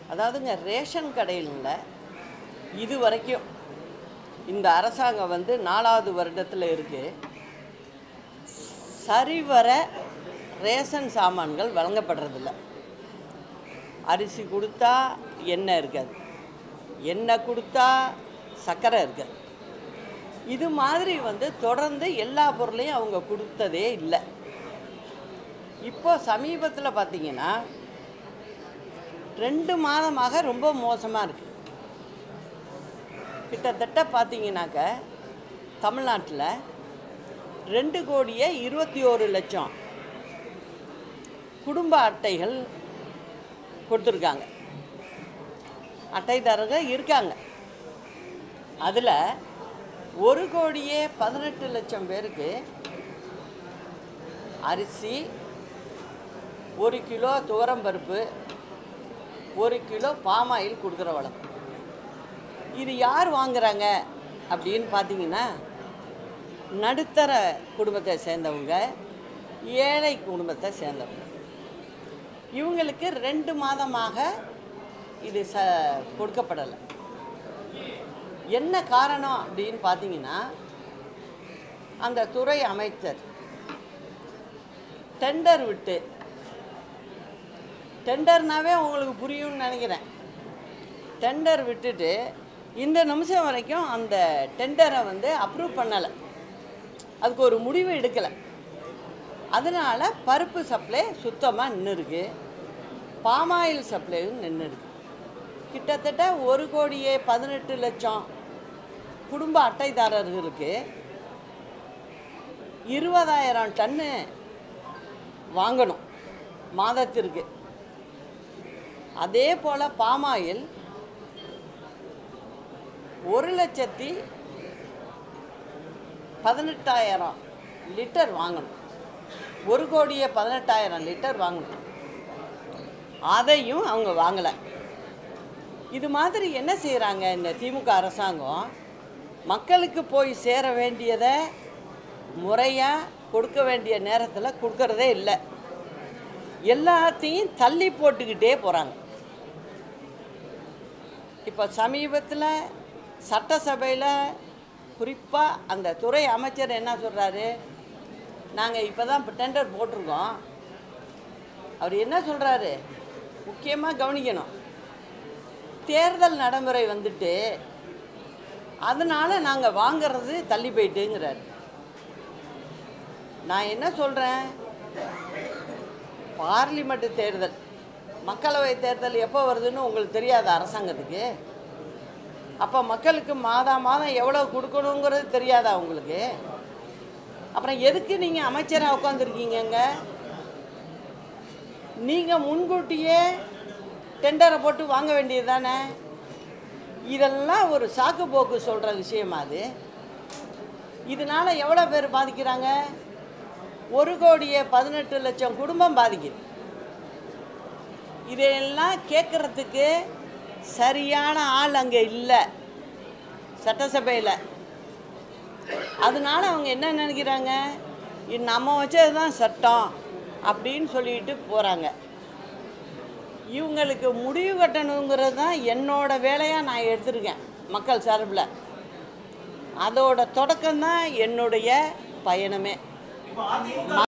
அதாவதுங்க ரேஷன் கடையில் இது வரைக்கும் இந்த அரசாங்கம் வந்து நாலாவது வருடத்தில் இருக்குது சரிவர ரேஷன் சாமான்கள் வழங்கப்படுறதில்ல அரிசி கொடுத்தா எண்ணெய் இருக்காது எண்ணெய் கொடுத்தா சர்க்கரை இருக்காது இது மாதிரி வந்து தொடர்ந்து எல்லா பொருளையும் அவங்க கொடுத்ததே இல்லை இப்போ சமீபத்தில் பார்த்தீங்கன்னா ரெண்டு மாதமாக ரொம்ப மோசமாக இருக்குது கிட்டத்தட்ட பார்த்தீங்கன்னாக்க தமிழ்நாட்டில் ரெண்டு கோடியே இருபத்தி ஓரு லட்சம் குடும்ப அட்டைகள் கொடுத்துருக்காங்க அட்டைதாரர்கள் இருக்காங்க அதில் ஒரு கோடியே பதினெட்டு லட்சம் பேருக்கு அரிசி ஒரு கிலோ துவரம்பருப்பு ஒரு கிலோ பாமாயில் கொடுக்குற வழக்கம் இது யார் வாங்குறாங்க அப்படின்னு பார்த்தீங்கன்னா நடுத்தர குடும்பத்தை சேர்ந்தவங்க ஏழை குடும்பத்தை சேர்ந்தவங்க இவங்களுக்கு ரெண்டு மாதமாக இது ச கொடுக்கப்படலை என்ன காரணம் அப்படின்னு பார்த்தீங்கன்னா அந்த துறை அமைச்சர் டெண்டர் விட்டு டெண்டர்னாவே உங்களுக்கு புரியும்னு நினைக்கிறேன் டெண்டர் விட்டுட்டு இந்த நிமிஷம் வரைக்கும் அந்த டெண்டரை வந்து அப்ரூவ் பண்ணலை அதுக்கு ஒரு முடிவு எடுக்கலை அதனால் பருப்பு சப்ளை சுத்தமாக நின்று இருக்கு பாமாயில் சப்ளையும் நின்று இருக்கு கிட்டத்தட்ட ஒரு கோடியே பதினெட்டு லட்சம் குடும்ப அட்டைதாரர்களுக்கு இருபதாயிரம் டன்னு வாங்கணும் மாதத்திற்கு அதே போல் பாமாயில் ஒரு லட்சத்தி பதினெட்டாயிரம் லிட்டர் வாங்கணும் ஒரு கோடியே பதினெட்டாயிரம் லிட்டர் வாங்கணும் அதையும் அவங்க வாங்கலை இது மாதிரி என்ன செய்கிறாங்க இந்த திமுக அரசாங்கம் மக்களுக்கு போய் சேர வேண்டியதை முறையாக கொடுக்க வேண்டிய நேரத்தில் கொடுக்கறதே இல்லை எல்லாத்தையும் தள்ளி போட்டுக்கிட்டே போகிறாங்க இப்போ சமீபத்தில் சட்டசபையில் குறிப்பாக அந்த துறை அமைச்சர் என்ன சொல்கிறாரு நாங்கள் இப்போ தான் இப்போ டெண்டர் போட்டிருக்கோம் அவர் என்ன சொல்கிறாரு முக்கியமாக கவனிக்கணும் தேர்தல் நடைமுறை வந்துட்டு அதனால் நாங்கள் வாங்குறது தள்ளி போயிட்டுங்கிறார் நான் என்ன சொல்கிறேன் பார்லிமெண்ட் தேர்தல் மக்களவை தேர்தல் எப்போ வருதுன்னு உங்களுக்கு தெரியாத அரசாங்கத்துக்கு அப்போ மக்களுக்கு மாதா மாதம் எவ்வளோ கொடுக்கணுங்கிறது தெரியாதா உங்களுக்கு அப்புறம் எதுக்கு நீங்கள் அமைச்சராக உட்காந்துருக்கீங்கங்க நீங்கள் முன்கூட்டியே டெண்டரை போட்டு வாங்க வேண்டியது தானே இதெல்லாம் ஒரு சாக்கு போக்கு சொல்கிற விஷயமா அது இதனால் எவ்வளோ பேர் பாதிக்கிறாங்க ஒரு கோடியே பதினெட்டு லட்சம் குடும்பம் பாதிக்குது இதையெல்லாம் கேட்குறதுக்கு சரியான ஆள் அங்கே இல்லை சட்டசபையில் அதனால அவங்க என்ன நினைக்கிறாங்க இது நம்ம வச்சது தான் சட்டம் அப்படின்னு சொல்லிட்டு போகிறாங்க இவங்களுக்கு முடிவு கட்டணுங்கிறது தான் என்னோட வேலையாக நான் எடுத்திருக்கேன் மக்கள் சார்பில் அதோட தொடக்கம்தான் என்னுடைய பயணமே